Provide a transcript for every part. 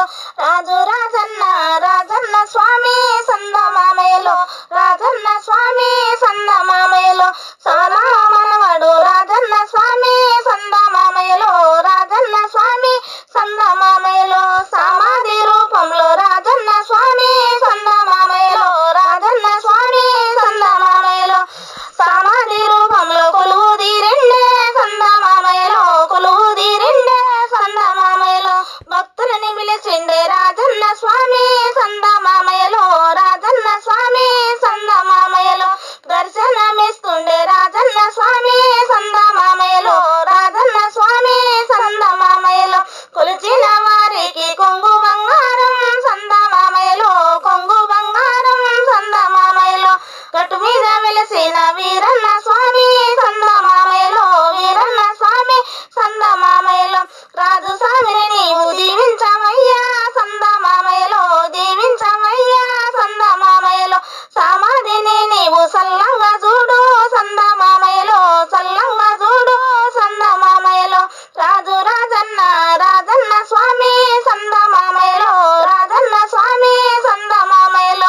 రాజు రాజన్న రాజన్న స్వామి సంద మామయ్యలో రాజన్న స్వామి సంద మామయ్యలో సవరా మనవడు రాజన్న స్వామి సంద మామయ్యలో రాజన్న స్వామి సంద మామయ్యలో సమాధి రూపంలో రాజన్న స్వామి సంద మామయ్యలో రాజన్న స్వామి సంద మామయ్యలో సమాధి రూపంలో కొలువు తీరిండే సంద మామయ్యలో కొలువు తీరిండే సంద మామయ్యలో భక్తులని పిలిచిండే రాజన్న స్వామి సంద మామయ్యలో రాజన్న స్వామి సంద మామయ్యలో దర్శనమిస్తుండే రాజన్న స్వామి సంద మామయ్యలో రాజన్న స్వామి సంద మామయ్యలో కొలిచిన వారికి కొంగు బంగారం సంద మామయ్యలో కొంగు బంగారం సంద మామయ్యలో గట్టు మీద వెలిసిన వీరన్న స్వామి సంద మామయ్యలో వీరన్న స్వామి సంద మామయ్యలో రాజు స్వామిని నీవు దీవించమయ్యా సంద మామయ్యలో దీవించమయ్యా సంద మామయ్యలో సమాధిని నీవు సల్లంగా చూడు సంద మామయ్యలో సల్లంగా చూడు సంద మామయ్యలో రాజు రాజన్న రాజన్న స్వామి సంద మామయ్యలో రాజన్న స్వామి సంద మామయ్యలో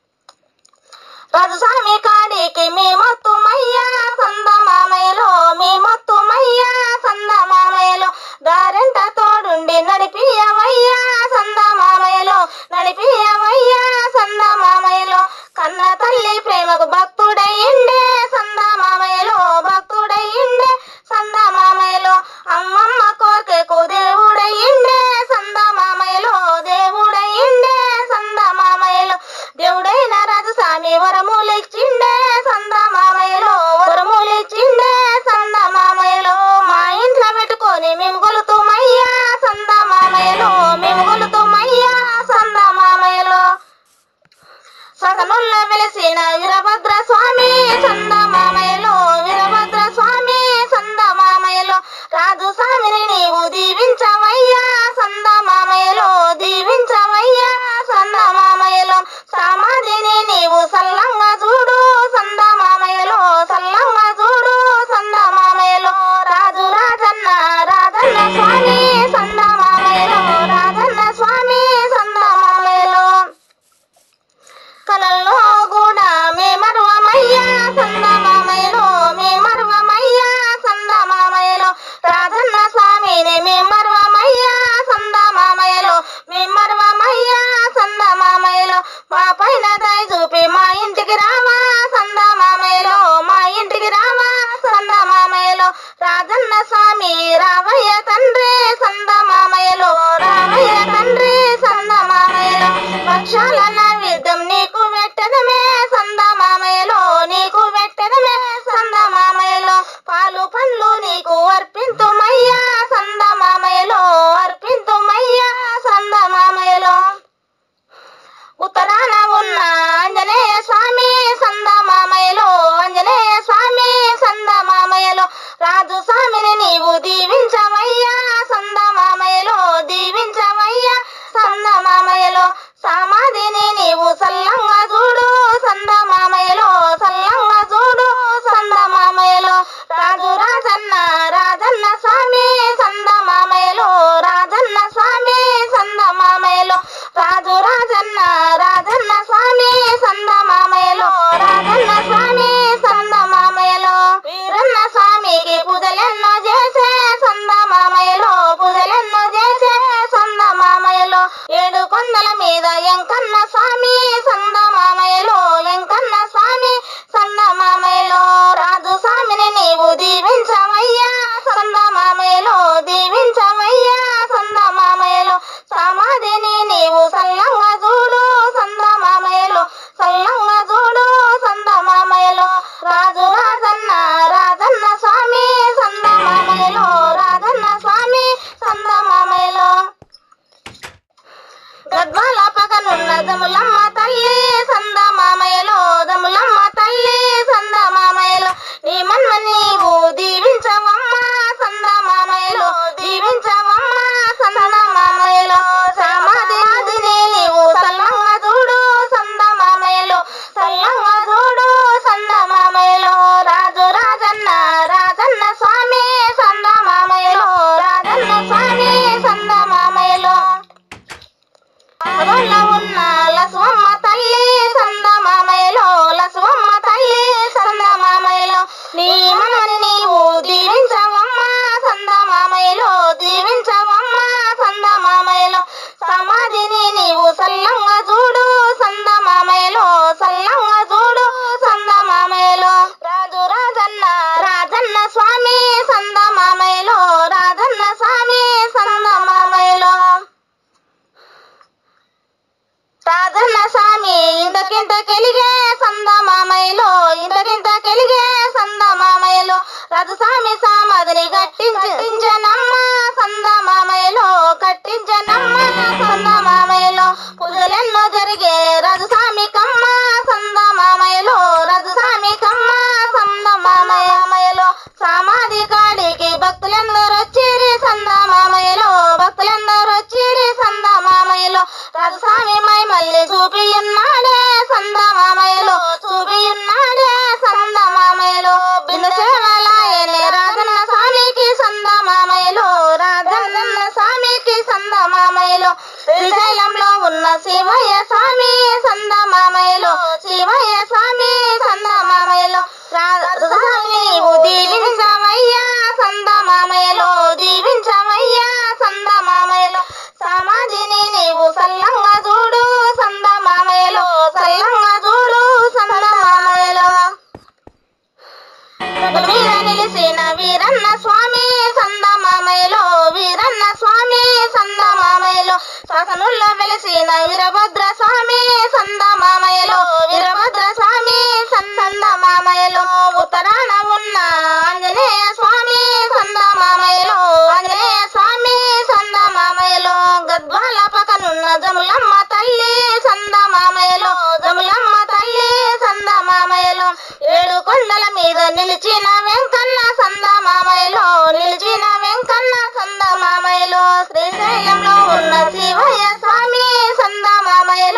రాజు స్వామి కాడికి మీ మొత్తుమయ్యా సంద మామయ్యలో మీ మొత్తుమయ్యా సంద మామయ్యలో దారెంట తోడుండి నడిపియవయ్యా సంద మామయ్యలో నడిపియవయ్యా సంద మామయ్యలో కన్న తల్లి ప్రేమకు భక్తుడయ్యిండే సంద మామయ్యలో భక్తుడయ్యిండే సంద మామయ్యలో అమ్మమ్మ కోరికకు దేవుడయ్యిండే సంద మామయ్యలో దేవుడయ్యిండే సంద మామయ్యలో దేవుడైన రాజు స్వామి వరములిచ్చిండే సంద మామయ్యలో వరములిచ్చిండే సంద మామయ్యలో మా ఇంట్లో పెట్టుకొని మేము కొలుతుమయ్యా సంద మామయ్యలో మేము కొలుతుమయ్యా సంద మామయ్యలో సగనుల్లో వెలిసిన వీరభద్ర స్వామి సంద మామయ్యలో వీరభద్ర స్వామి సంద మామయ్యలో రాజు స్వామిని నీవు దీవించవయ్యా సంద మామయ్యలో దీవించవయ్యా సంద మామయ్యలో సమాధిని నీవు సల్లంగా చూడు సంద మామయ్యలో సల్లంగా చూడు సంద మామయ్యలో రాజు రాజన్న రాజన్న స్వామి సంద మామయ్యలో రాజన్న స్వామి సంద మామయ్యలో కలల్లో కూడా మే మరువమయ్యా సంద మామయ్యలో మే మరువమయ్యా సంద మామయ్యలో రాధన్న స్వామిని మే మరువమయ్యా సంద మామయ్యలో మే మరువమయ్యా సంద మామయ్యలో మా పైన దయ చూపి మా ఇంటికి రావా సంద మామయ్యలో మా ఇంటికి రావా సంద మామయ్యలో రాజన్న స్వామి రావయ్య తండ్రి సంద మామయ్యలో రావయ్య తండ్రి సంద మామయ్యలో పక్షాల నైవేద్యం నీకు పెట్టడమే సంద మామయ్యలో నీకు పెట్టడమే సంద మామయ్యలో పాలు పండ్లు నీకు అర్పింతుమయ్యా సంద మామయ్యలో అర్పింతుమయ్యా సంద మామయ్యలో ఉత్తరాన ఉన్న ఆంజనేయ స్వామి సంద మామయ్యలో ఆంజనేయ స్వామి సంద మామయ్యలో రాజు స్వామిని నీవు దీవించవయ్యా సంద మామయ్యలో దీవించవయ్యా సంద మామయ్యలో సమాధిని నీవు సల్లంగా చూడు సంద మామయ్యలో సల్లంగా చూడు సంద మామయ్యలో రాజు రాజన్న రాజన్న స్వామి సంద మామయ్యలో రాజన్న స్వామి సంద మామయ్యలో రాజు రాజన్న రాజన్న స్వామి సంద మామయ్యలో రాజన్న స్వామి సంద మామయ్యలో వీరన్న స్వామికి పూజలెన్నో చేసే సంద మామయ్యలో పూజలెన్నో చేసే సంద మామయ్యలో ఏడు కొండల మీద ఎంకన్న స్వామి సంద మామయ్యలో ఎంకన్న స్వామి సంద మామయ్యలో రాజు స్వామిని నీవు దీవించవయ్యా సంద మామయ్యలో దీవించవయ్యా సంద మామయ్యలో సమాధిని నీవు సల్లంగా చూడు సంద మామయ్యలో సల్లంగా చూడు సంద మామయ్యలో రాజు రాజన్న రాజన్న స్వామి సంద మామయ్యలో రాజన్న స్వామి సంద మామయ్యలో గద్వాల పక్కనున్న దములమ్మ తల్లి సంద మామయ్యలో దములమ్మ తల్లి సంద మామయ్యలో నీ మన్మ నీవు దీవించవమ్మ సంద మామయ్యలో దీవించవమ్మ సంద మామయ్యలో సమాధిని నీవు సల్లంగా చూడు సంద మామయ్యలో సల్లంగా చూడు సంద మామయ్యలో రాజు రాజన్న రాజన్న స్వామి సంద మామయ్యలో రాజన్న స్వామి సంద మామయ్యలో అగోళ్ళ ఉన్న లసువమ్మ తల్లి సందమామయ్యలో లసువమ్మ తల్లి సందమామయ్యలో నీ మనని నీవు దీవించవమ్మ సందమామయ్యలో దీవించవమ్మ సందమామయ్యలో సమాధిని నీవు సల్లంగా చూడు సందమామయ్యలో సల్లంగా చూడు సందమామయ్యలో రాజు రాజన్న రాజన్న స్వామి సందమామయ్యలో రాజన్న స్వామి సందమామయ్యలో రాజన్న స్వామి ఇంతకింత కెలిగే సందమామయ్యలో ఇంతకింత కెలిగే సందమామయ్యలో రథస్వామి సామధిని కట్టించనమ్మ సందమామయ్యలో కట్టించనమ్మ సందమామయ్యలో పూజలెన్నో జరిగే రథస్వామి కమ్మ సందమామయ్యలో రథస్వామి కమ్మ సందమామయ్యలో సమాధి కాడికి భక్తులందరూ వచ్చిరి సందమామయ్యలో భక్తులందరూ వచ్చిరి సందమామయ్యలో రథస్వామి మై మళ్ళీ చూపియున్నాడే సందమామయ్యలో చూపియున్నాడే సందమామయ్యలో బిందు సేవలాయనే రాజన్న స్వామికి సందమామయ్యలో రాజన్న స్వామికి సందమామయ్యలో శ్రీశైలంలో ఉన్న శివయ్య స్వామి సందమామయ్యలో శివయ్య స్వామి సందమామయ్యలో రాజస్వామి నీవు దీవించవయ్యా సందమామయ్యలో దీవించవయ్యా సందమామయ్యలో సమాధిని నీవు సల్లంగా చూడు సందమామయ్యలో సల్లంగా చూడు సందమామయ్యలో వీర నిలిసిన వీరన్న స్వామి సందమామయ్యలో వీరన్న స్వామి సందమామయ్యలో శాసనుల్లో వెలిసిన వీరభద్ర స్వామి సందమామయ్యలో వీరభద్ర స్వామి సందమామయ్యలో ఉత్తరాన ఉన్న ఆంజనేయ స్వామి సందమామయ్యలో ఆంజనేయ స్వామి సందమామయ్యలో గద్వాల పక్కనున్న జములమ్మ తల్లి సందమామయ్యలో జములమ్మ తల్లి సందమామయ్యలో ఏడు కొండల మీద నిలిచిన వెంకన్న సందమామయ్యలో నిలిచిన వెంకన్న సందమామయ్యలో శ్రీశైలంలో ఉన్న శివయ్య స్వామి సందమామయ్యలో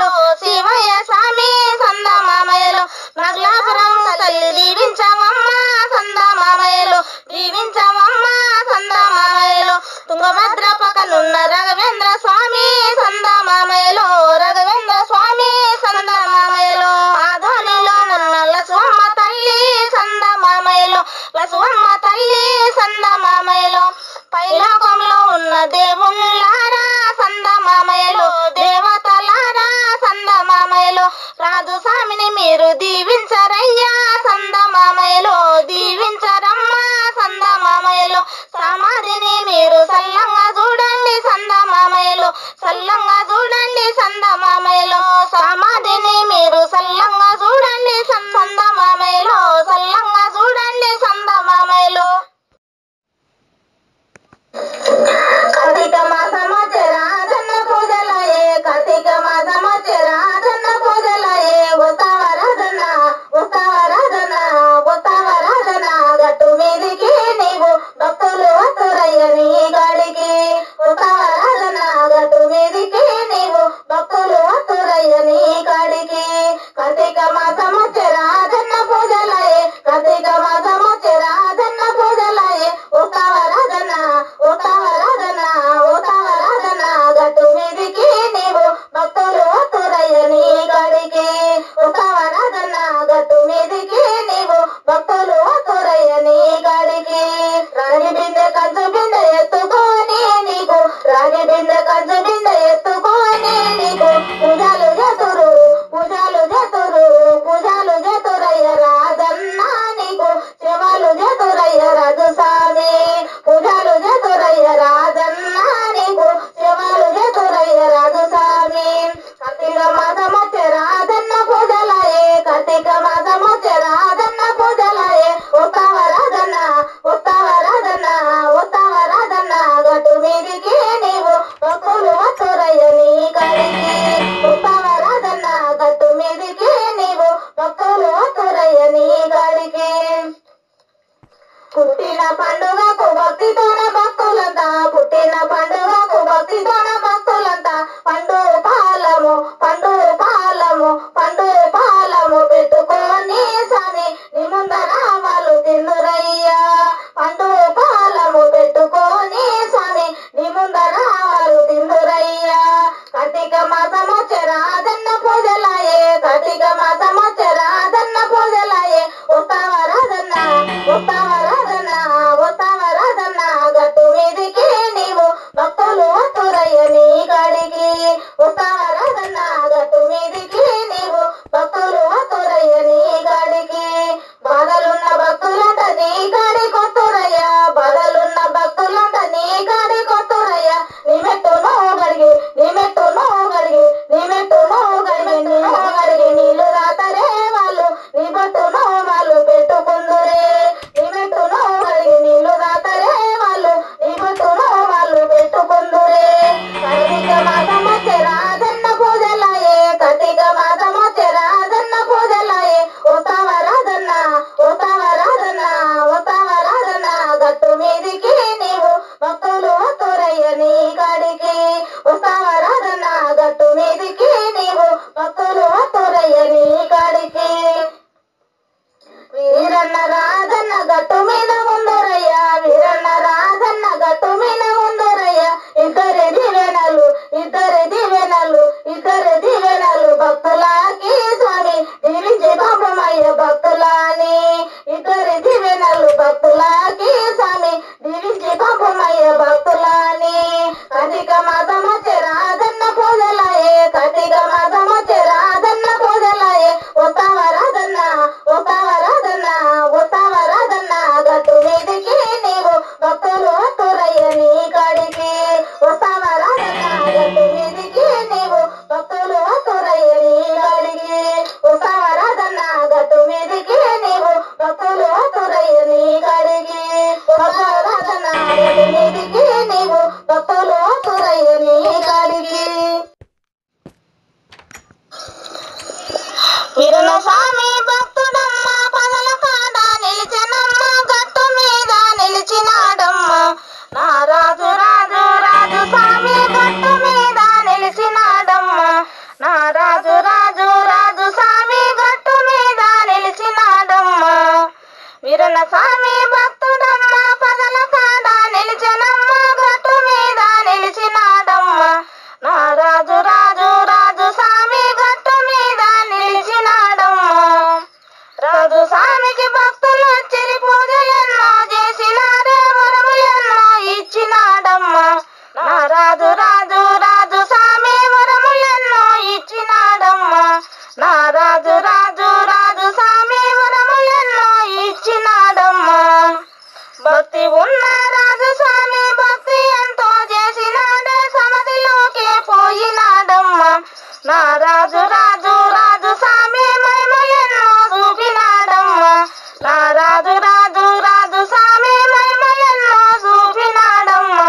నా రాజు రాజు రాజు స్వామి మహిమలెన్నో చూపినాడమ్మా నా రాజు రాజు రాజు స్వామి మహిమలెన్నో చూపినాడమ్మా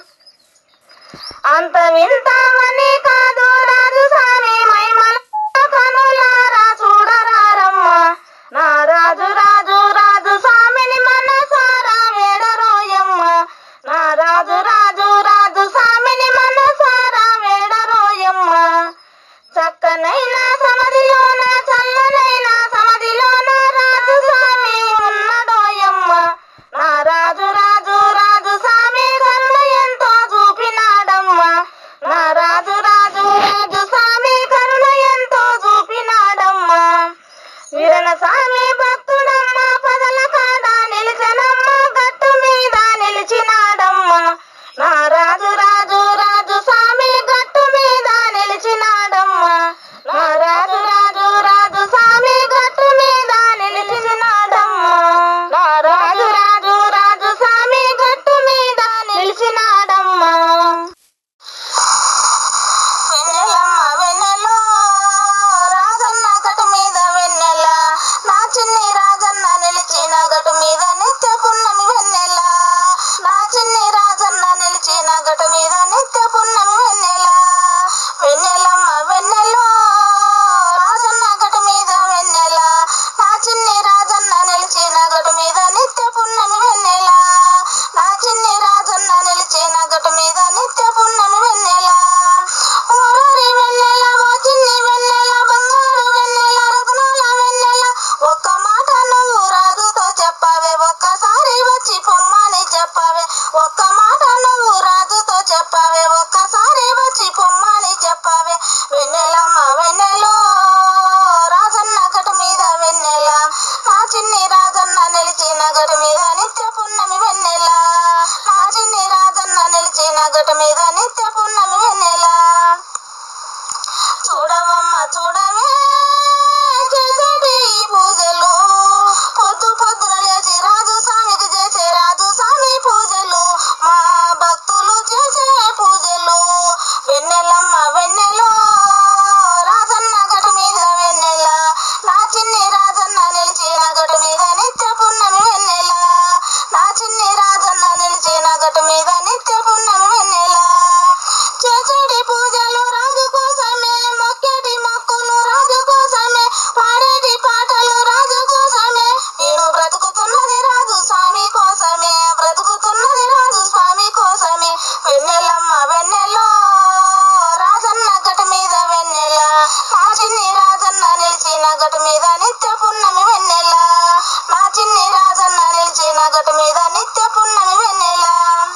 అంత వింటామని కాదు రాజు స్వామి మహిమల కనులారా చూడరారమ్మా నా రాజు రాజు రాజు స్వామిని మనసారా వేడరోయమ్మ నా రాజు రాజు రాజు స్వామిని మనసారా వేడరోయమ్మ చక్కనైన సమాధిలోన చల్లనైన సమాధిలోన రాజు స్వామి ఉన్నడోయమ్మ నా రాజు రాజు రాజు స్వామి కరుణ ఎంతో చూపినాడమ్మ నా రాజు రాజు రాజు స్వామి కరుణ ఎంతో చూపినాడమ్మ వీరన స్వామి భక్తుడమ్మ పదల కాడ నిలిచనమ్మ గట్టు మీద నిలిచినాడమ్మ నా రాజు రాజు రాజు స్వామి గట్టు మీద నిలిచినాడమ్మ నా రాజు రాజు రాజు స్వామి గట్టు మీద నిలిచినాడమ్మ నా రాజు రాజు రాజు స్వామి గట్టు మీద నిలిచినాడమ్మ వెన్నెలమ్మ వెన్నెలో రాజన్న గటు మీద వెన్నెల నా చిన్ని రాజన్న నిలిచిన గటు మీద నిత్య పున్నమి వెన్నెల నా చిన్ని రాజన్న నిలిచిన గటు మీద నిత్య పున్నమి వెన్నెల వెన్నెలమ్మ వెన్నెలో రాజన్న గటు మీద వెన్నెల నా చిన్ని రాజన్న నిలిచిన గటు మీద నిత్య పున్నమి వెన్నెల నా చిన్ని రాజన్న నిలిచిన గటు మీద నిత్య పున్నమి వెన్నెల ఓరి వెన్నెల ఓ చిన్ని వెన్నెల బంగారు వెన్నెల రత్నాల వెన్నెల ఒక్క మాట నువ్వు రాజుతో చెప్పావే ఒక్కసారి వచ్చి పొమ్మని చెప్పావే ఒక్క మాట నువ్వు రాజుతో చెప్పావే ఒక్కసారి వచ్చి పొమ్మని చెప్పావే వెన్నెలమ్మ వెన్నెలో రాజన్న గటు మీద వెన్నెల నా చిన్ని రాజన్న నిలిచిన గటు మీద నిత్య పున్నమి వెన్నెల నా చిన్ని రాజన్న నిలిచిన గటు మీద నిత్య పున్నమి వెన్నెల చూడవమ్మ చూడవే చేసేటి ఈ పూజలు పొద్దు పొద్దున లేచి రాజు స్వామికి చేసే రాజు స్వామి పూజలు మా భక్తులు చేసే పూజలు వెన్నెలమ్మ వెన్నెలో రాజన్న గటు మీద వెన్నెల నా చిన్ని రాజన్న నిలిచిన గటు మీద నిత్య పున్నమి వెన్నెల నా చిన్ని రాజన్న నిలిచిన గటు మీద నిత్య పున్నమి వెన్నెల చేసేటి పూజలు రాజు కోసమే మొక్కేటి మొక్కులు రాజు కోసమే పాడేటి పాటలు రాజు కోసమే నేను బ్రతుకుతున్నది రాజు స్వామి కోసమే బ్రతుకుతున్నది రాజు స్వామి కోసమే వెన్నెలమ్మ వెన్నెలో రాజన్న గటు మీద వెన్నెల నా చిన్ని రాజన్న నిలిచిన గటు మీద నిత్య పున్నమి వెన్నెల నా చిన్ని రాజన్న నిలిచిన గటు మీద నిత్య పున్నమి వెన్నెల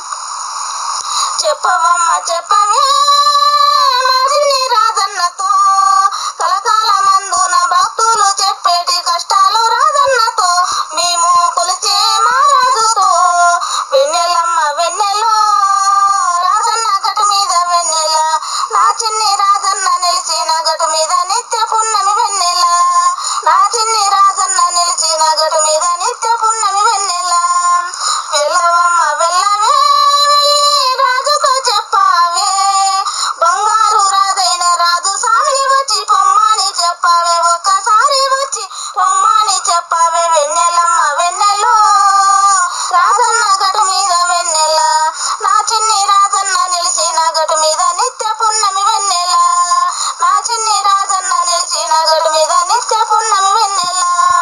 చెప్పవమ్మ చెప్పవే మరిని రాజన్నతో కలకాల మందున భక్తులు చెప్పేటి కష్టాలు రాజన్నతో మేము కొలిచే మహారాజుతో వెన్నెలమ్మ వెన్నెలో రాజన్న గటు మీద వెన్నెల నా చిన్ని రాజన్న నిలిచిన గటు మీద నిత్య పున్నమి వెన్నెల నా చిన్ని రాజన్న నిలిచిన గటు మీద నిత్య పున్నమి వెన్నెల వెళ్ళవమ్మ వెళ్ళవే వెళ్ళి రాజుతో చెప్పావే బంగారు రాజైన రాజు స్వామిని వచ్చి పొమ్మని చెప్పావే ఒక్కసారి వచ్చి పొమ్మని చెప్పావే వెన్నెలమ్మ వెన్నెలో రాజన్న గటు మీద వెన్నెల నా చిన్ని రాజన్న నిలిచిన గటు మీద నిత్య పున్నమి వెన్నెల నా చిన్ని రాజన్న నిలిచిన గటు మీద నిత్య పున్నమి వెన్నెల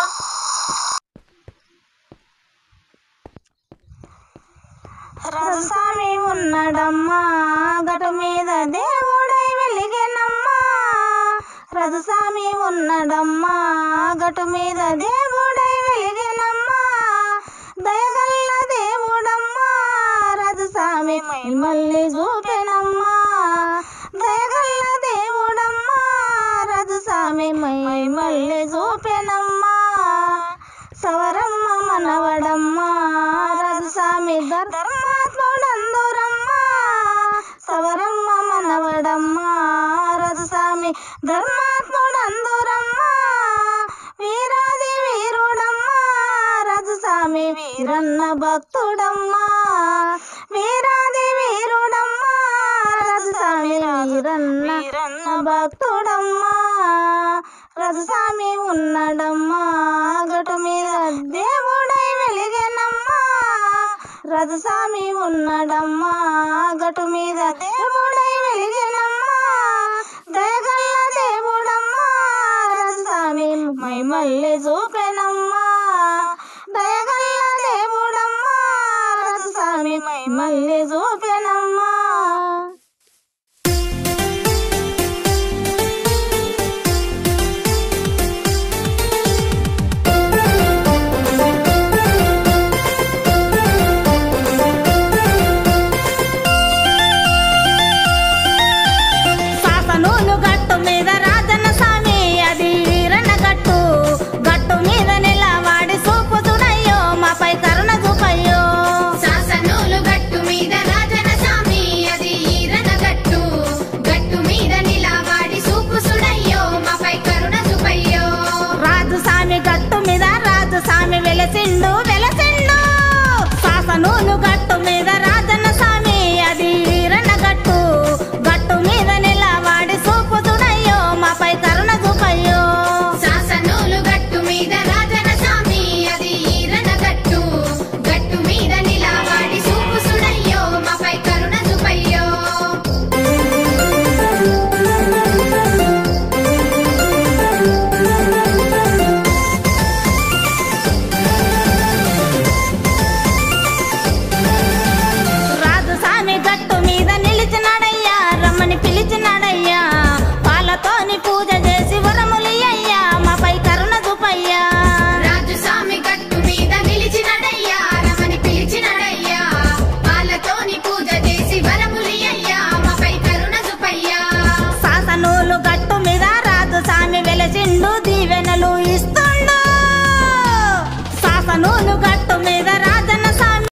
రథస్వామి ఉన్నాడమ్మా గటు మీద దేవుడై వెలిగేనమ్మా రథస్వామి ఉన్నాడమ్మా గటు మీద దేవుడై వెలిగేనమ్మా దయగల్ల దేవుడమ్మా రథస్వామి మిమ్మల్ని చూపెనమ్మా దయగల్ల దేవుడమ్మా రథస్వామి మిమ్మల్ని చూపెనమ్మా సవరమ్మ మనవడమ్మ రఘుస్వామి ధర్మాత్ముడందురమ్మ సవరమ్మ మనవడమ్మ రఘుస్వామి ధర్మాత్ముడందురమ్మ వీరాది వీరుడమ్మ రఘుస్వామి వీరన్న భక్తుడమ్మ వీరాది వీరుడమ్మ రథస్వామి వీరన్న వీరన్న భక్తుడమ్మా రథస్వామి ఉన్నాడమ్మా గటు మీద దేవుడై వెలిగేనమ్మా రథస్వామి ఉన్నాడమ్మా గటు మీద దేవుడై వెలిగేనమ్మా దయగల్ల దేవుడమ్మా రథస్వామి మై మళ్ళీ చూపెనమ్మా దయగల్ల దేవుడమ్మా రథస్వామి మై మళ్ళీ చూపెనమ్మా సాసనూలు గట్టు మీద రాజన్న స్వామి అది వీరన్న గట్టు గట్టు మీద నిలవాడి సూపు చుడయ్యో మాపై కరుణ చూపయ్యో శాసనోలు గట్టు మీద రాజన సామి అది ఈరన గట్టు గట్టు మీద నిలవాడి సూపు సుడయ్యో మాపై కరుణ సుపయ్యో రాజు స్వామి గట్టు మీద రాజు స్వామి వెలసిండు వెలసిండు సాసనూలు గట్టు మీద రాజన్న స్వామి అది వీరన్న గట్టు గట్టు మీద నిలవాడి సూపు చుడయ్యో మాపై కరుణ చూపయ్యో శాసనోలు గట్టు మీద రాజన సామి అది ఈరన గట్టు గట్టు మీద నిలవాడి సూపు సుడయ్యో మాపై కరుణ సుపయ్యో రాజు స్వామి గట్టు మీద నిలిచినాడయ్యా రమ్మని పిలిచినాడయ్యా పాలతోని పూజ చేసి వరములియ్యా మాపై కరుణ చూపయ్యా రాజు సామి గట్టు మీద నిలిచినడయ్యా రమని పిలిచినడయ్యా వాళ్ళతోని పూజ చేసి వరములియ్యా మాపై కరుణ సుపయ్యా శాసనూలు గట్టు మీద రాజు స్వామి వెలసిండు దీవెనలు ఇస్తుండు శాసనూలు గట్టు మీద రాజు